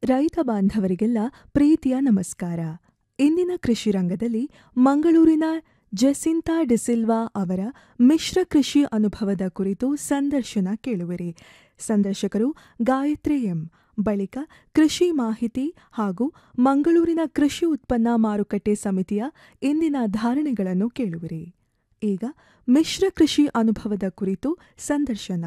ರೈತ ಬಾಂಧವರಿಗೆಲ್ಲ ಪ್ರೀತಿಯ ನಮಸ್ಕಾರ ಇಂದಿನ ಕೃಷಿ ರಂಗದಲ್ಲಿ ಮಂಗಳೂರಿನ ಜೆಸಿಂತಾ ಡಿಸಿಲ್ವಾ ಅವರ ಮಿಶ್ರ ಕೃಷಿ ಅನುಭವದ ಕುರಿತು ಸಂದರ್ಶನ ಕೇಳುವಿರಿ ಸಂದರ್ಶಕರು ಗಾಯತ್ರಿ ಎಂ ಬಳಿಕ ಕೃಷಿ ಮಾಹಿತಿ ಹಾಗೂ ಮಂಗಳೂರಿನ ಕೃಷಿ ಉತ್ಪನ್ನ ಮಾರುಕಟ್ಟೆ ಸಮಿತಿಯ ಇಂದಿನ ಧಾರಣೆಗಳನ್ನು ಕೇಳುವಿರಿ ಈಗ ಮಿಶ್ರ ಕೃಷಿ ಅನುಭವದ ಕುರಿತು ಸಂದರ್ಶನ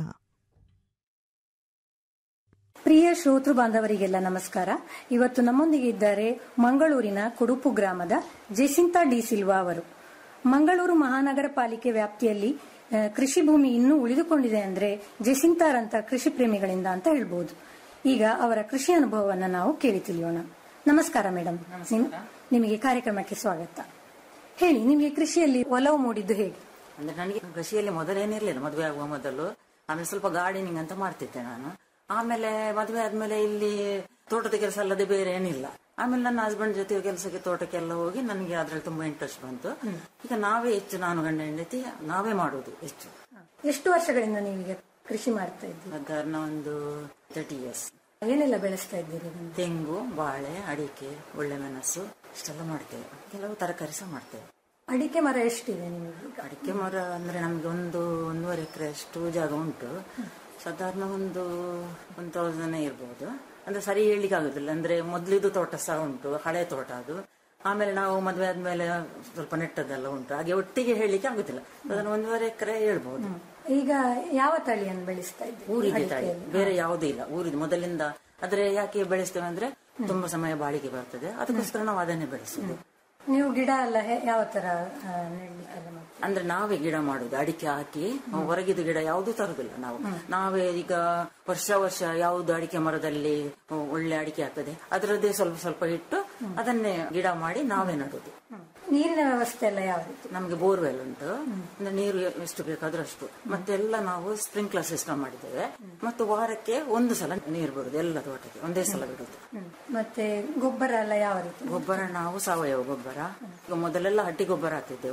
ಪ್ರಿಯ ಶ್ರೋತೃ ಬಾಂಧವರಿಗೆಲ್ಲ ನಮಸ್ಕಾರ ಇವತ್ತು ನಮ್ಮೊಂದಿಗೆ ಇದ್ದಾರೆ ಮಂಗಳೂರಿನ ಕುಡುಪು ಗ್ರಾಮದ ಜೆಸಿಂತಾ ಡಿ ಸಿಲ್ವಾ ಅವರು ಮಂಗಳೂರು ಮಹಾನಗರ ಪಾಲಿಕೆ ವ್ಯಾಪ್ತಿಯಲ್ಲಿ ಆ, ಕೃಷಿ ಭೂಮಿ ಇನ್ನೂ ಉಳಿದುಕೊಂಡಿದೆ ಅಂದ್ರೆ ಜೆಸಿಂತಾರಂತ ಕೃಷಿ ಪ್ರೇಮಿಗಳಿಂದ ಅಂತ ಹೇಳ್ಬಹುದು ಈಗ ಅವರ ಕೃಷಿ ಅನುಭವವನ್ನ ನಾವು ಕೇಳಿ ತಿಳಿಯೋಣ ನಮಸ್ಕಾರ ಮೇಡಮ್ ನಿಮಗೆ ಕಾರ್ಯಕ್ರಮಕ್ಕೆ ಸ್ವಾಗತ ಹೇಳಿ ನಿಮಗೆ ಕೃಷಿಯಲ್ಲಿ ಒಲವು ಮೂಡಿದ್ದು ಹೇಗೆ ಅಂದ್ರೆ ನನಗೆ ಕೃಷಿಯಲ್ಲಿ ಮೊದಲೇನಿರ್ಲಿಲ್ಲ ಮದುವೆ ಆಗುವ ಮೊದಲು ಆಮೇಲೆ ಸ್ವಲ್ಪ ಗಾರ್ಡನಿಂಗ್ ಅಂತ ಮಾಡ್ತಿದ್ದೆ ನಾನು ಆಮೇಲೆ ಮದುವೆ ಆದ್ಮೇಲೆ ಇಲ್ಲಿ ತೋಟದ ಕೆಲಸ ಅಲ್ಲದೆ ಬೇರೆ ಏನಿಲ್ಲ ಆಮೇಲೆ ನನ್ನ ಹಸ್ಬೆಂಡ್ ಜೊತೆ ಕೆಲಸಕ್ಕೆ ತೋಟಕ್ಕೆಲ್ಲ ಹೋಗಿ ನನಗೆ ಅದ್ರಲ್ಲಿ ತುಂಬಾ ಇಂಟ್ರೆಸ್ಟ್ ಬಂತು ಈಗ ನಾವೇ ಹೆಚ್ಚು ನಾನು ಗಂಡ ಹೆಂಡತಿ ನಾವೇ ಮಾಡುದು ಹೆಚ್ಚು ಎಷ್ಟು ವರ್ಷಗಳಿಂದ ನೀವೀಗ ಕೃಷಿ ಮಾಡ್ತಾ ಇದ್ದೀರಿ ಸಾಧಾರಣ ಒಂದು ತರ್ಟಿ ಇಯರ್ಸ್ ಏನೆಲ್ಲ ಬೆಳೆಸ್ತಾ ಇದ್ದೀರಿ ನೀವು? ತೆಂಗು ಬಾಳೆ ಅಡಿಕೆ ಒಳ್ಳೆ ಮೆಣಸು ಇಷ್ಟೆಲ್ಲ ಮಾಡ್ತೇವೆ ಕೆಲವು ತರಕಾರಿ ಸಹ ಮಾಡ್ತೇವೆ ಅಡಿಕೆ ಮರ ಎಷ್ಟಿದೆ ನಿಮಗೆ ಅಡಿಕೆ ಮರ ಅಂದ್ರೆ ನಮ್ಗೆ ಒಂದು ಒಂದೂವರೆ ಎಕರೆ ಅಷ್ಟು ಜಾಗ ಉಂಟು ಸಾಧಾರಣ ಒಂದು ಒನ್ ತೌಸಂಡ್ ಇರ್ಬೋದು ಅಂದ್ರೆ ಸರಿ ಹೇಳಲಿಕ್ಕೆ ಆಗುದಿಲ್ಲ ಅಂದ್ರೆ ಮೊದ್ಲಿದು ತೋಟ ಸಹ ಉಂಟು ಹಳೆ ತೋಟ ಅದು ಆಮೇಲೆ ನಾವು ಮದುವೆ ಆದ್ಮೇಲೆ ಸ್ವಲ್ಪ ನೆಟ್ಟದೆಲ್ಲ ಉಂಟು ಹಾಗೆ ಒಟ್ಟಿಗೆ ಹೇಳಲಿಕ್ಕೆ ಆಗುದಿಲ್ಲ ಅದನ್ನು ಒಂದೂವರೆ ಎಕರೆ ಹೇಳ್ಬೋದು ಈಗ ಯಾವ ತಳಿಯನ್ನು ಬೆಳೆಸ್ತಾ ಇದ್ದೀರಿ ಊರಿದೆ ತಳಿ ಬೇರೆ ಯಾವುದೂ ಇಲ್ಲ ಊರಿದೆ ಮೊದಲಿಂದ ಆದ್ರೆ ಯಾಕೆ ಬೆಳೆಸ್ತೇವೆ ಅಂದ್ರೆ ತುಂಬಾ ಸಮಯ ಬಾಳಿಕೆ ಬರ್ತದೆ ಅದಕ್ಕೋಸ್ಕರ ನಾವು ಅದನ್ನೇ ಬೆಳೆಸುದು ನೀವು ಗಿಡ ಎಲ್ಲ ಹೆ- ಯಾವ ತರ ಆ, ನೆಡ್ಲಿಕ್ಕೆಲ್ಲ ಮಾಡ್ತೀರಿ? ಅಂದ್ರೆ ನಾವೇ ಗಿಡ ಮಾಡುದು ಅಡಿಕೆ ಹಾಕಿ ಹೊರಗಿದ ಗಿಡ ಯಾವುದು ತರುದಿಲ್ಲ ನಾವು ನಾವೇ ಈಗ ವರ್ಷ ವರ್ಷ ಯಾವುದು ಅಡಿಕೆ ಮರದಲ್ಲಿ ಒಳ್ಳೆ ಅಡಿಕೆ ಆಗ್ತದೆ ಅದರದ್ದೇ ಸ್ವಲ್ಪ ಸ್ವಲ್ಪ ಇಟ್ಟು ಅದನ್ನೇ ಗಿಡ ಮಾಡಿ ನಾವೇ ನಡುದು ನೀರಿನ ವ್ಯವಸ್ಥೆ ಎಲ್ಲ ಯಾವ ರೀತಿ ನಮ್ಗೆ ಬೋರ್ವೆಲ್ ಉಂಟು ಅಂದ್ರೆ ನೀರು ಎಷ್ಟು ಬೇಕಾದ್ರೂ ಅಷ್ಟು ಮತ್ತೆ ಎಲ್ಲ ನಾವು ಸ್ಪ್ರಿಂಕ್ಲರ್ ಸಿಸ್ಟಮ್ ಮಾಡಿದ್ದೇವೆ ಮತ್ತು ವಾರಕ್ಕೆ ಒಂದು ಸಲ ನೀರು ಬಿಡುದು ಎಲ್ಲ ತೋಟಕ್ಕೆ ಒಂದೇ ಸಲ ಬಿಡುದು ಹ್ಮ್. ಮತ್ತೆ ಗೊಬ್ಬರ ಎಲ್ಲ ಯಾವ ರೀತಿ ಗೊಬ್ಬರ ನಾವು ಸಾವಯವ ಗೊಬ್ಬರ ಈಗ ಮೊದಲೆಲ್ಲ ಹಟ್ಟಿ ಗೊಬ್ಬರ ಹಾಕ್ತಿದ್ದೆವು